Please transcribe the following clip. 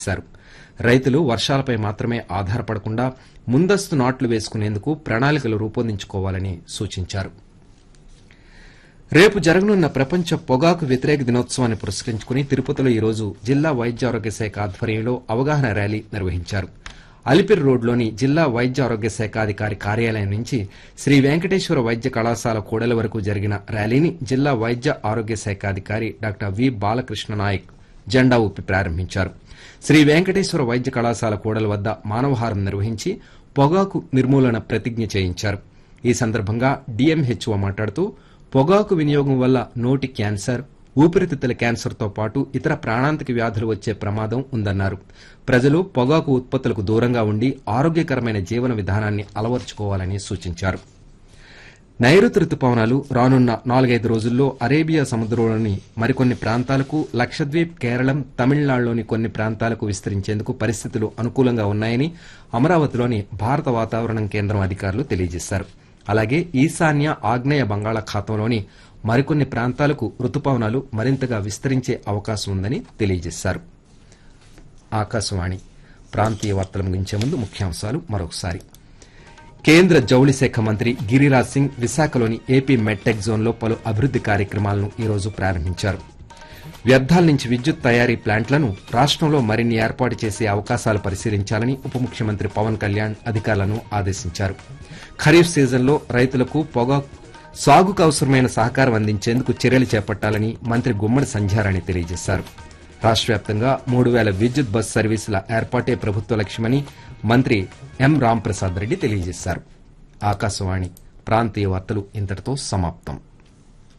చేశారు రైతులు వర్షాలపై మాత్రమే ఆధారపడకుండా ముందస్తు నాట్లు వేసుకునేందుకు ప్రణాళికలు రూపొందించుకోవాలని సూచించారు రేపు జరగనున్న ప్రపంచ పొగాకు వ్యతిరేక దినోత్సవాన్ని పురస్కరించుకుని తిరుపతిలో ఈరోజు జిల్లా వైద్య ఆరోగ్య శాఖ ఆధ్వర్యంలో అవగాహన ర్యాలీ నిర్వహించారు అలిపిరి రోడ్లోని జిల్లా వైద్య ఆరోగ్య శాఖ అధికారి కార్యాలయం నుంచి శ్రీ వెంకటేశ్వర వైద్య కళాశాల కూడలి వరకు జరిగిన ర్యాలీని జిల్లా వైద్య ఆరోగ్య శాఖ అధికారి డాక్టర్ వి బాలకృష్ణ నాయక్ జెండా ఊపి ప్రారంభించారు శ్రీ వెంకటేశ్వర వైద్య కళాశాల కూడలి వద్ద మానవహారం నిర్వహించి పొగాకు నిర్మూలన ప్రతిజ్ఞ చేయించారు ఈ సందర్భంగా డీఎంహెచ్ఓ మాట్లాడుతూ పొగాకు వినియోగం వల్ల నోటి క్యాన్సర్ ఊపిరితిత్తుల క్యాన్సర్తో పాటు ఇతర ప్రాణాంతక వ్యాధులు వచ్చే ప్రమాదం ఉందన్నారు ప్రజలు పొగాకు ఉత్పత్తులకు దూరంగా ఉండి ఆరోగ్యకరమైన జీవన విధానాన్ని అలవర్చుకోవాలని సూచించారు నైరుతి రుతుపవనాలు రానున్న నాలుగైదు రోజుల్లో అరేబియా సముద్రంలోని మరికొన్ని ప్రాంతాలకు లక్షద్వీప్ కేరళం తమిళనాడులోని కొన్ని ప్రాంతాలకు విస్తరించేందుకు పరిస్థితులు అనుకూలంగా ఉన్నాయని అమరావతిలోని భారత వాతావరణం కేంద్రం అధికారులు తెలియజేశారు అలాగే ఈశాన్య ఆగ్నేయ బంగాళాఖాతంలోని మరికొన్ని ప్రాంతాలకు రుతుపవనాలు మరింతగా విస్తరించే అవకాశం ఉందని తెలియజేశారు ఆకాశవాణి ప్రాంతీయ వార్తలు ముగించే ముందు ముఖ్యాంశాలు మరొకసారి కేంద్ర జౌళి శాఖ మంత్రి గిరిరాజ్ సింగ్ విశాఖలోని ఏపీ మెడ్టెక్ జోన్లో పలు అభివృద్ది కార్యక్రమాలను ఈరోజు ప్రారంభించారు వ్యర్థాల నుంచి విద్యుత్ తయారీ ప్లాంట్లను రాష్టంలో మరిన్ని ఏర్పాటు చేసే అవకాశాలు పరిశీలించాలని ఉప ముఖ్యమంత్రి పవన్ కళ్యాణ్ అధికారులను ఆదేశించారు ఖరీఫ్ సీజన్లో రైతులకు పొగాకు సాగుకు అవసరమైన సహకారం అందించేందుకు చర్యలు చేపట్టాలని మంత్రి గుమ్మడి సంధ్యారాణి తెలియజేశారు రాష్ట్ర వ్యాప్తంగా మూడు వేల విద్యుత్ బస్ సర్వీసుల ఏర్పాటే ప్రభుత్వ లక్ష్యమని మంత్రి ఎం రాంప్రసాద్ రెడ్డి తెలియజేశారు ఆకాశవాణి ప్రాంతీయ వార్తలు ఇంతటితో సమాప్తం